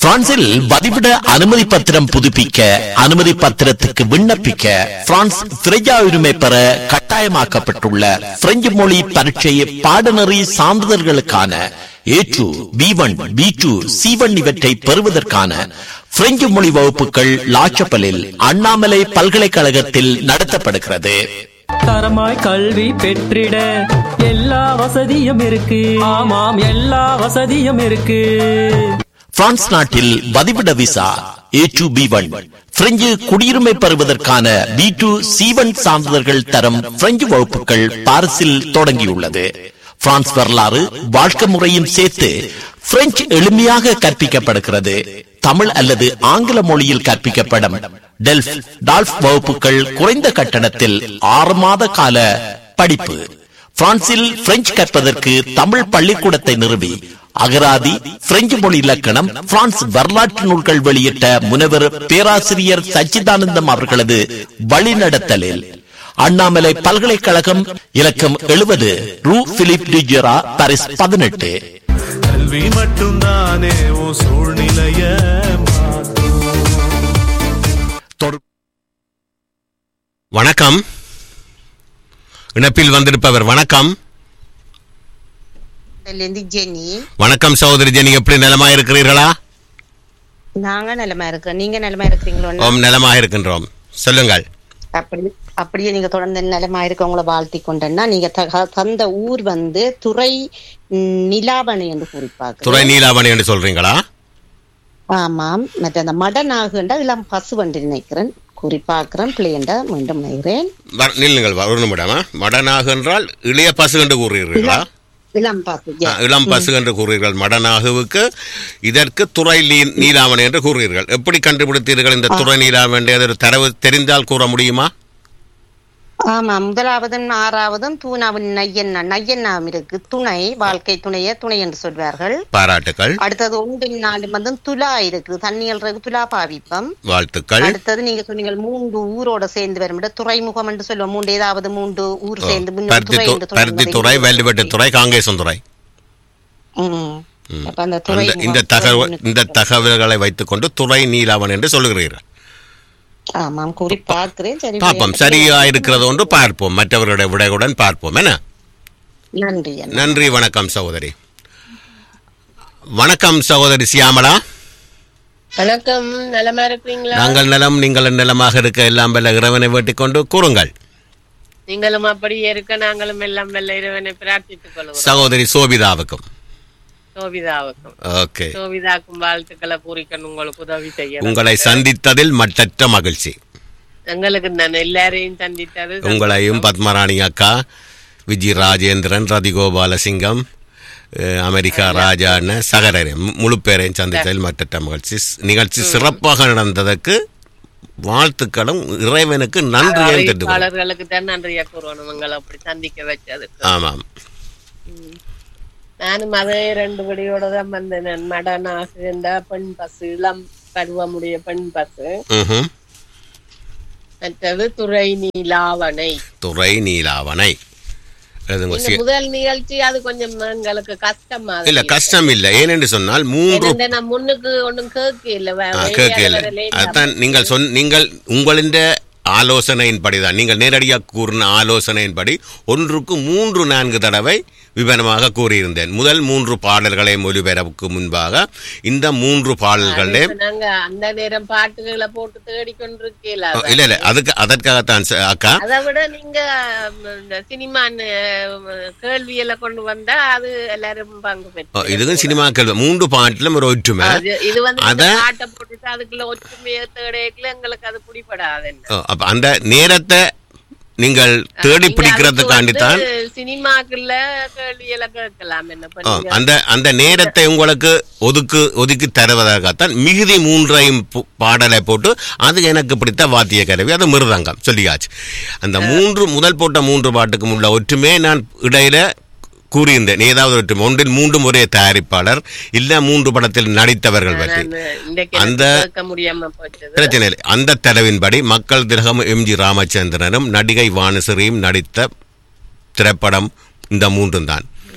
பிரான்சில் வதிவிட அனுமதி பத்திரம் புதுப்பிக்க அனுமதி பத்திரத்துக்கு விண்ணப்பிக்க பிரான்ஸ் திரையா உரிமை பெற கட்டாயமாக்கப்பட்டுள்ள பிரெஞ்சு மொழி பரீட்சை பாடநெறி சான்றிதழ்களுக்கான A two B one B two C one இவற்றை பெறுவதற்கான பிரெஞ்சு மொழி வகுப்புகள் லாச்சப்பலில் அண்ணாமலை பல்கலைக்கழகத்தில் நடத்தப்படுகிறது தரமாய் கல்வி பெற்றிட எல்லா வசதியும் இருக்கு ஆமாம் எல்லா வசதியும் இருக்கு பிரான்ஸ் நாட்டில் வதிவிட visa A two B one French குடியுரிமை பெறுவதற்கான பி டூ சி ஒன் சான்றிதழ்கள் தரம் பிரெஞ்சு வகுப்புகள் பாரிஸில் தொடங்கியுள்ளது பிரான்ஸ் வரலாறு வாழ்க்கை முறையும் சேர்த்து பிரெஞ்சு எளிமையாக கற்பிக்கப்படுகிறது தமிழ் அல்லது ஆங்கில மொழியில் கற்பிக்கப்படும் டெல்ஃப் டால்ஃப் வகுப்புகள் குறைந்த கட்டணத்தில் ஆறு மாத கால படிப்பு பிரான்சில் பிரெஞ்சு கற்பதற்கு தமிழ் பள்ளிக்கூடத்தை நிறுவி அகராதி பிரெஞ்சு மொழி இலக்கணம் பிரான்ஸ் வரலாற்று நூல்கள் வெளியிட்ட முனைவர் பேராசிரியர் சச்சிதானந்தம் அவர்களது வழிநடத்தலில் அண்ணாமலை பல்கலைக்கழகம் இலக்கம் எழுபது ரூ பிலிப் டிஜெரா பாரிஸ் பதினெட்டு கல்வி மட்டும்தானே ஓ சூழ்நிலைய தொடு- வணக்கம் இணைப்பில் வந்திருப்பவர் வணக்கம் இருந்து ஜெனி வணக்கம் சகோதரி ஜெனி எப்படி நலமா இருக்கிறீர்களா நாங்க நிலைமை இருக்கோம் நீங்க நிலைமை இருக்கிறீங்களோ ஓம் நலமா இருக்கின்றோம் சொல்லுங்கள் அப்படி அப்படியே நீங்க தொடர்ந்து நிலைமா இருக்கவங்கள வாழ்த்தி கொண்டேன்னா நீங்க த- தந்த ஊர் வந்து துறை ம், நிலாவணை என்று குறிப்பாங்க துறை நீலாவணி என்று சொல்றீங்களா ஆமாம் மற்ற அந்த மடநாகுண்டா இளம் பசு வண்டி நினைக்கிறேன் குறிப்பாக்குறேன் பிள்ளைண்டா மீண்டும் நினைக்கிறேன் வ- நில்லுங்கள் வ- ஒரு நிமிடமா மடனாகு என்றால் இளைய பசு என்று கூறுகிறீர்களா இளம் பசு ஆ, இளம் பசு என்று கூறுகிறீர்கள் மடனாகுவுக்கு இதற்கு துறை நீ- நீலாவணி என்று கூறுகிறீர்கள் எப்படி கண்டுபிடித்தீர்கள் இந்த துறை நீலாவணி அது ஒரு தரவு தெரிந்தால் கூற முடியுமா ஆமா முதலாவதும் ஆறாவதும் தூணாவின் நையண்ணா நையண்ணாவும் இருக்கு துணை வாழ்க்கை துணைய துணை என்று சொல்வார்கள் பாராட்டுக்கள் அடுத்தது ஒன்று நாலு வந்து துலா இருக்கு தண்ணியல் இருக்கு துலா பாவிப்பம் வாழ்த்துக்கள் அடுத்தது நீங்க சொன்னீங்க மூன்று ஊரோட சேர்ந்து வரும் துறைமுகம் என்று சொல்லுவோம் மூன்று ஏதாவது மூன்று ஊர் சேர்ந்து முன்னும் பருத்தி துறை து- என்று பருத்தி சொல்லுவது. துறை வெள்ளிவெட்டு துறை காங்கேசன் துறை ம். அப்ப அந்த துறை அந்த இந்த தகவல் இந்த தகவல்களை வைத்துக்கொண்டு துறை நீலாவன் என்று சொல்லுகிறீர்கள் ஆமாம் கூறி பார்க்கிறேன் சரி பார்ப்போம் சரியா இருக்கிறது ஒன்று பார்ப்போம் மற்றவர்களுடைய விடையுடன் பார்ப்போம் என்ன நன்றி அண்ணா. நன்றி வணக்கம் சகோதரி வணக்கம் சகோதரி சியாமளா வணக்கம் நலமா இருக்கிறீங்களா நாங்கள் நலம் நீங்கள் நலமாக இருக்க எல்லாம் வல்ல இறைவனை வேட்டிக் கொண்டு கூறுங்கள் நீங்களும் அப்படியே இருக்க நாங்களும் எல்லாம் வெள்ள இறைவனை பிரார்த்தித்துக் கொள்கிறோம் சகோதரி சோபிதாவுக்கும் சோபிதாவுக்கும் ஓகே சோபிதாக்கும் வாழ்த்துக்களை பூரிக்கணும் உங்களுக்கு உதவி செய்ய உங்களை சந்தித்ததில் மட்டற்ற மகிழ்ச்சி எங்களுக்கு நான் எல்லாரையும் சந்தித்தது உங்களையும் பத்மராணி அக்கா விஜய் ராஜேந்திரன் ரதிகோபாலசிங்கம் அஹ், அமெரிக்கா ராஜான்னு சகரரை முழு பேரையும் சந்தித்ததில் மற்ற மகிழ்ச்சி நிகழ்ச்சி சிறப்பாக நடந்ததற்கு வாழ்த்துக்களும் இறைவனுக்கு நன்றியை தெரிந்து அறிவிப்பாளர்களுக்கு தான் நன்றியா கூறணும் எங்களை அப்படி சந்திக்க வச்சது ஆமாம் நானும் அதே ரெண்டு படியோட தான் வந்தேன் மடனாக இருந்த பெண் பசு இளம் பருவமுடைய பெண் பசு ம்ஹும். மற்றது துறை நீலாவணை துறை நீலாவணை எழுதுங்க இந்த சி- முதல் நிகழ்ச்சி அது கொஞ்சம் எங்களுக்கு கஷ்டமா இல்ல கஷ்டம் இல்லை ஏனென்று சொன்னால் மூன்று ஏனென்றா நான் முன்னுக்கு ஒண்ணும் கேட்க இல்ல ஆ, கேட்கல அதான் நீங்கள் சொன் நீங்கள் உங்களின் ஆலோசனையின்படிதான் நீங்கள் நேரடியாக கூறின ஆலோசனையின்படி ஒன்றுக்கு மூன்று நான்கு தடவை விவரமாக கூறியிருந்தேன் முதல் மூன்று பாடல்களை மொழிபெறவுக்கு முன்பாக இந்த மூன்று பாடல்களே நாங்க அந்த நேரம் பாட்டுகளை போட்டு தேடிக்கொண்டிருக்கல இல்ல இல்ல அதுக்கு அதற்காகத்தான் ச- அக்கா அதை விட நீங்க ம், இந்த சினிமா கேள்வியில கொண்டு வந்தா அது எல்லாரும் பங்கு ஓ, பெற்று இதுவும் சினிமா கேள்வி மூன்று பாட்டிலும் ஒரு ஒற்றுமை அது- இது வந்து இந்த அத- பாட்டை போட்டுட்டு அதுக்குள்ள ஒற்றுமையை தேடைக்குள்ள எங்களுக்கு அது பிடிபடாது என்ன ஓ, அப்ப அந்த நேரத்தை நீங்கள் தேடி பிடிக்கிறதுக்காண்டி தான் சினிமாக்குள்ள கேள்வியில கேட்கலாம் என்ன ஆ, பண்ணீங்க அந்த அந்த நேரத்தை உங்களுக்கு ஒதுக்கு ஒதுக்கி தருவதற்காகத்தான் மிகுதி மூன்றையும் பு- பாடலை போட்டு அது எனக்கு பிடித்த வாத்திய கருவி அது மிருதங்கம் சொல்லியாச்சு அந்த மூன்று முதல் போட்ட மூன்று பாட்டுக்கும் உள்ள ஒற்றுமையை நான் இடையில கூறியிருந்தேன் ஏதாவது ஒற்றுமை ஒன்றில் மூன்று ஒரே தயாரிப்பாளர் இல்ல மூன்று படத்தில் நடித்தவர்கள் பற்றி நான் இன்றைக்கு அந்த எனக்கு கேட்க முடியாம போச்சது பிரச்சனை இல்லை அந்த தரவின்படி மக்கள் திலகம் எம்ஜி ராமச்சந்திரனும் நடிகை வானசிரியும் நடித்த திரைப்படம் இந்த மூன்றும் தான்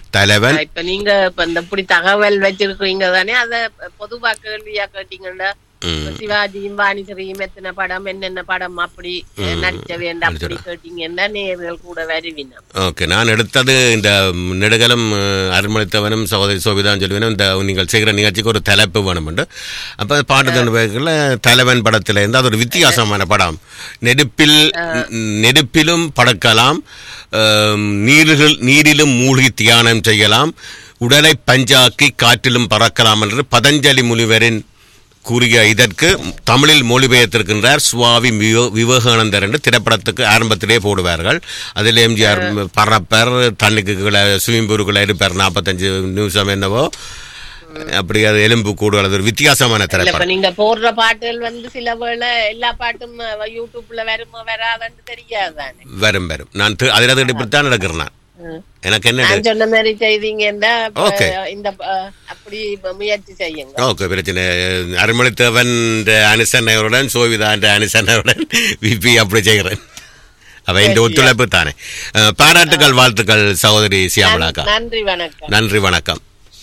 தலைவன் இப்ப நீங்க இப்ப இந்த இப்படி தகவல் வச்சிருக்கீங்க தானே அத பொதுவா கேள்வியா கேட்டீங்கன்னா இப்ப சிவாஜியும் வாணிசரியும் எத்தனை படம் என்னென்ன படம் அப்படி நடிச்ச வேண்டாம் அப்படி கேட்டீங்கன்னா நேர்கள் கூட வருவினம் ஓகே நான் எடுத்தது இந்த நெடுகலம் அஹ், அருள்மொழித்தவனும் சகோதரி சோபிதான் சொல்லுவேன் இந்த நீங்கள் செய்கிற நிகழ்ச்சிக்கு ஒரு தலைப்பு வேணும்ண்டு அப்போ பாட்டு தண்டு தலைவன் படத்தில் இருந்து அது ஒரு வித்தியாசமான படம் நெருப்பில் நெருப்பிலும் பறக்கலாம் அஹ், நீரில் நீரிலும் மூழ்கி தியானம் செய்யலாம் உடலை பஞ்சாக்கி காற்றிலும் பறக்கலாம் என்று பதஞ்சலி முனிவரின் கூறிய இதற்கு தமிழில் மொழிபெயர்த்திருக்கின்றார் சுவாமி விவே- விவேகானந்தர் என்று திரைப்படத்துக்கு ஆரம்பத்திலே போடுவார்கள் அதில் எம்ஜிஆர் பறப்பர் தண்ணிக்கு கீழே ஸ்விமிங் பூருக்குள்ள இருப்பார் நாற்பத்தஞ்சு நிமிஷம் என்னவோ அப்படி அது எலும்பு கூடு அல்லது ஒரு வித்தியாசமான இல்ல இப்ப திரைப்படம் நீங்க போடுற பாட்டுகள் வந்து சில வேளை எல்லா பாட்டும் அஹ், யூடியூப்ல வருமா வராதுன்னு தெரியாதானே வரும் வரும் நான் தி- அதில் இப்படித்தான் நடக்கிறேன் நான். ம். எனக்கு என்ன நான் சொன்ன மாதிரி செய்தீங்கன்னா இப்ப Okay. இந்த அஹ், அப்படி இப்ப முயற்சி செய்யுங்க ஓகே பிரச்சனை அருமளித்தவன் அனுசரணையுடன் சோவிதா என்ற அனுசரணையுடன் விபி அப்படி செய்கிறேன் அவ இந்த ஒத்துழைப்பு தானே அஹ், பாராட்டுக்கள் வாழ்த்துக்கள் சகோதரி சியாமலாக்கா நன்றி வணக்கம் நன்றி வணக்கம்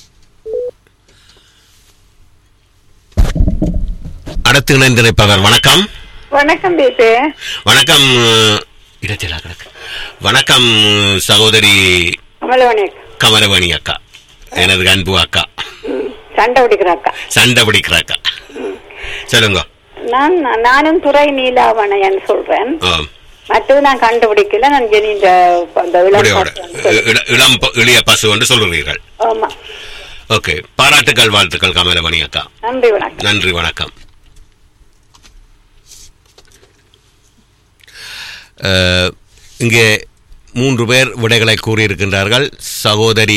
அடுத்து இணைந்திருப்பவர் வணக்கம் வணக்கம் பேசு வணக்கம் அஹ், இடத்திலா கிடக்கு வணக்கம் சகோதரி கமலவணி கமலவணி அக்கா எனது அன்பு அக்கா சண்டை பிடிக்கிற அக்கா சண்டை பிடிக்கிற அக்கா சொல்லுங்க நான் நானும் துறை நீலாவணையன் சொல்றேன் ஆ, மற்றது நான் கண்டுபிடிக்கல நான் ஜெனி இந்த அந்த இளம் முடியோட பாட்டுன்னு சொல்லி. இள- இளம் ப- இளைய பசு என்று சொல்லுகிறீர்கள் ஆமா ஓகே பாராட்டுக்கள் வாழ்த்துக்கள் கமலமணி அக்கா நன்றி வணக்கம் நன்றி வணக்கம் அஹ், இங்கே மூன்று பேர் விடைகளை கூறியிருக்கின்றார்கள் சகோதரி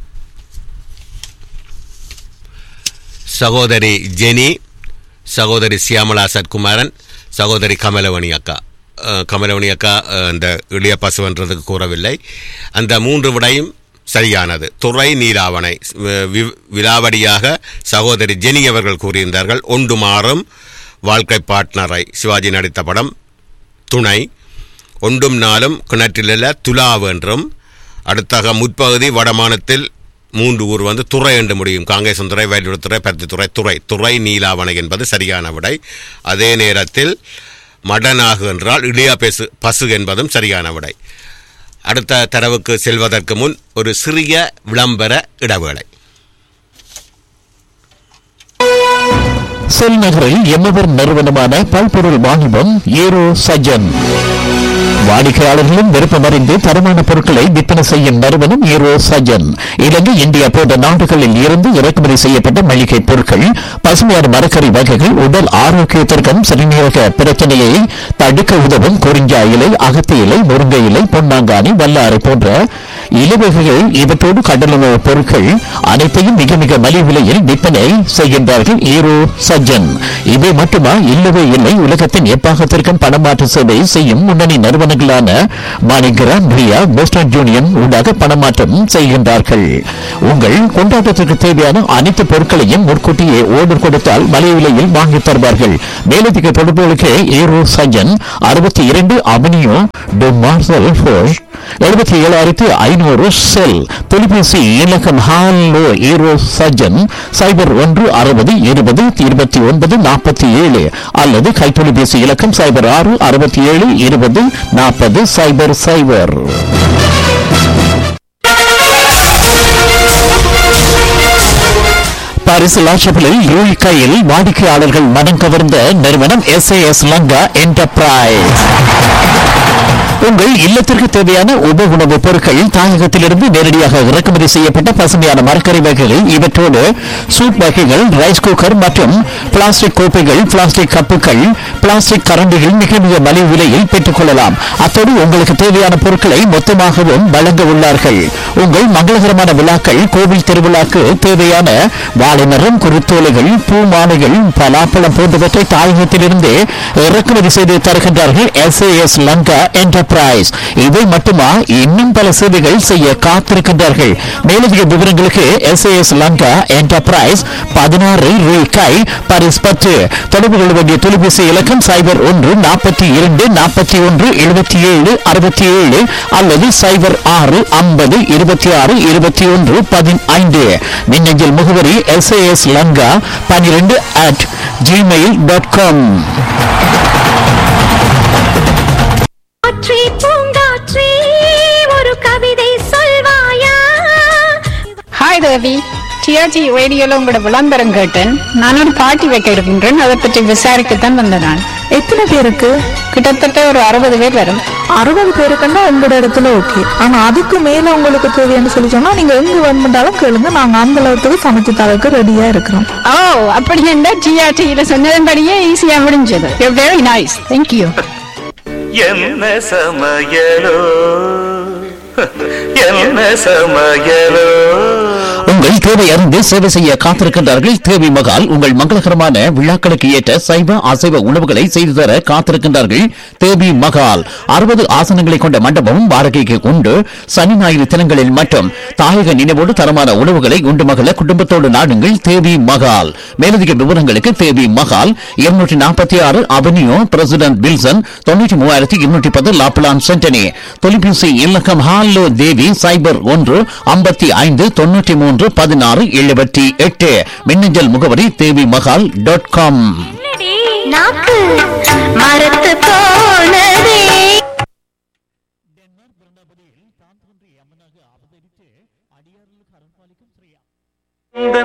சகோதரி ஜெனி சகோதரி சியாமலா சத்குமாரன் சகோதரி கமலவணி அக்கா அஹ், கமலவணி அக்கா அஹ், இந்த இளைய பசுவன்றதுக்கு கூறவில்லை அந்த மூன்று விடையும் சரியானது துறை நீலாவணை வி- வி- விலாவடியாக சகோதரி ஜெனி அவர்கள் கூறியிருந்தார்கள் ஒன்று மாறும் வாழ்க்கை பார்ட்னரை சிவாஜி நடித்த படம் துணை ஒன்றும் நாளும் கிணற்றிலுள்ள துலாவ் என்றும் அடுத்தாக முற்பகுதி வடமானத்தில் மூன்று ஊர் வந்து துறை என்று முடியும் காங்கேசந்துறை வேலூர்துறை பருத்தித்துறை துறை துறை நீலாவணை என்பது சரியான விடை அதே நேரத்தில் மடனாகு என்றால் இளைய பெசு பசு என்பதும் சரியான விடை அடுத்த தரவுக்கு செல்வதற்கு முன் ஒரு சிறிய விளம்பர இடைவேளை செல் நகரில் எம்மவர் நிறுவனமான பல்பொருள் வாணிபம் ஏரோ சஜன் வாடிக்கையாளர்களும் விருப்பமறிந்து தரமான பொருட்களை விற்பனை செய்யும் நிறுவனம் ஏரோ சஜன் இலங்கை இந்தியா போன்ற நாடுகளில் இருந்து இறக்குமதி செய்யப்பட்ட மளிகை பொருட்கள் பசுமையான மரக்கறி வகைகள் உடல் ஆரோக்கியத்திற்கும் சிறுநீரக பிரச்சனையை தடுக்க உதவும் குறிஞ்சா இலை அகத்தி இலை முருங்கை இலை பொன்னாங்கானி வல்லாரை போன்ற இலவகைகள் இவற்றோடு கடலுணவு பொருட்கள் அனைத்தையும் மிக மிக மலிவு விலையில் விற்பனை செய்கின்றார்கள் ஈரோ சஜ்ஜன் இவை மட்டுமா இல்லவே இல்லை உலகத்தின் எப்பாகத்திற்கும் பணமாற்று சேவை செய்யும் முன்னணி நிறுவனங்களான மாணிகரா பிரியா போஸ்டன் யூனியன் ஊடாக பணமாற்றம் செய்கின்றார்கள் உங்கள் கொண்டாட்டத்திற்கு தேவையான அனைத்து பொருட்களையும் முன்கூட்டியே ஓர்டர் கொடுத்தால் மலிவு விலையில் வாங்கித் தருவார்கள் மேலதிக தொடர்புகளுக்கு ஈரோ சஜ்ஜன் அறுபத்தி இரண்டு அவனியோ டு மார்சல் ஃபோர்ஸ் எழுபத்தி ஏழாயிரத்தி ஐநூறு செல் தொலைபேசி இலக்கம் ஹாலோ ஈரோ சஜன் சைபர் ஒன்று அறுபது இருபது இருபத்தி ஒன்பது நாற்பத்தி ஏழு அல்லது கைத்தொலைபேசி இலக்கம் சைபர் ஆறு அறுபத்தி ஏழு இருபது நாற்பது சைபர் சைபர் பாரிஸ் லாஷபிளில் யூழிக்கையில் வாடிக்கையாளர்கள் மனம் கவர்ந்த நிறுவனம் எஸ் லங்கா என்டர்பிரைஸ் உங்கள் இல்லத்திற்கு தேவையான உப உணவுப் பொருட்கள் தாயகத்திலிருந்து நேரடியாக இறக்குமதி செய்யப்பட்ட பசுமையான மரக்கறி வகைகள் இவற்றோடு சூப் வகைகள் ரைஸ் குக்கர் மற்றும் பிளாஸ்டிக் கோப்பைகள் பிளாஸ்டிக் கப்புகள் பிளாஸ்டிக் கரண்டிகள் மிக மிக மலிவு விலையில் பெற்றுக்கொள்ளலாம் அத்தோடு உங்களுக்கு தேவையான பொருட்களை மொத்தமாகவும் வழங்க உள்ளார்கள் உங்கள் மங்களகரமான விழாக்கள் கோவில் திருவிழாக்கு தேவையான வாழைமரம் குருத்தோலைகள் பூ மாலைகள் பலாப்பழம் போன்றவற்றை தாயகத்திலிருந்து இறக்குமதி செய்து தருகின்றார்கள் எஸ் லங்கா என்டர்பிரைஸ் என்டர்பிரைஸ் இவை மட்டுமா இன்னும் பல சேவைகள் செய்ய காத்திருக்கின்றார்கள் மேலதிக விவரங்களுக்கு எஸ்ஏஎஸ் லங்கா என்டர்பிரைஸ் பதினாறு ரூபாய் பரிஸ் பத்து தொடர்பு கொள்ள வேண்டிய தொலைபேசி இலக்கம் சைபர் ஒன்று நாற்பத்தி இரண்டு நாற்பத்தி ஒன்று எழுபத்தி ஏழு அறுபத்தி ஏழு அல்லது சைபர் ஆறு ஐம்பது இருபத்தி ஆறு இருபத்தி ஒன்று பதினைந்து மின்னஞ்சல் முகவரி எஸ்ஏஎஸ் லங்கா பன்னிரெண்டு அட் ஜிமெயில் டாட் காம் காற்றே பூங்காற்றே ஒரு கவிதை சொல்வாயா ஹாய் தேவி டிஆர்டி ரேடியோல உங்களோட விளம்பரம் கேட்டேன் நான் ஒரு பார்ட்டி வைக்க இருக்கின்றேன் அதை பற்றி விசாரிக்கத்தான் வந்தேன் நான் எத்தனை பேருக்கு கிட்டத்தட்ட ஒரு அறுபது பேர் வரும் அறுபது பேருக்குன்னா உங்களோட இடத்துல ஓகே ஆனா அதுக்கு மேல உங்களுக்கு தேவைன்னு சொல்லி சொன்னா நீங்க எங்க வேணுமெண்டாலும் கேளுங்க நாங்க அந்த அளவுக்கு சமைச்சு தரக்கு ரெடியா இருக்கிறோம் ஓ அப்படி என்ன டிஆர்டியில சொன்னதன்படியே ஈஸியா முடிஞ்சது வெரி நைஸ் தேங்க்யூ என்ன சமையலோ என்ன சமையலோ உங்கள் தேவை அறிந்து சேவை செய்ய காத்திருக்கின்றார்கள் தேவி மகால் உங்கள் மங்களகரமான விழாக்களுக்கு ஏற்ற சைவ அசைவ உணவுகளை செய்து தர காத்திருக்கின்றார்கள் தேவி மகால் அறுபது ஆசனங்களை கொண்ட மண்டபமும் வாடகைக்கு உண்டு சனி ஞாயிறு தினங்களில் மட்டும் தாயக நினைவோடு தரமான உணவுகளை உண்டு மகள குடும்பத்தோடு நாடுங்கள் தேவி மகால் மேலதிக விவரங்களுக்கு தேவி மகால் இருநூற்றி நாற்பத்தி ஆறு அவென்யூ பிரசிடென்ட் பில்சன் தொண்ணூற்றி மூவாயிரத்தி இருநூற்றி பத்து லாப்லான் சென்டனி தொலைபேசி இலக்கம் ஹாலோ தேவி சைபர் ஒன்று ஐம்பத்தி ஐந்து தொண்ணூற்றி மூன்று பதினாறு எழுபத்தி எட்டு மின்னஞ்சல் முகவரி தேவி மகால் டாட் காம் நாக்கு மரத்து போனதே இந்த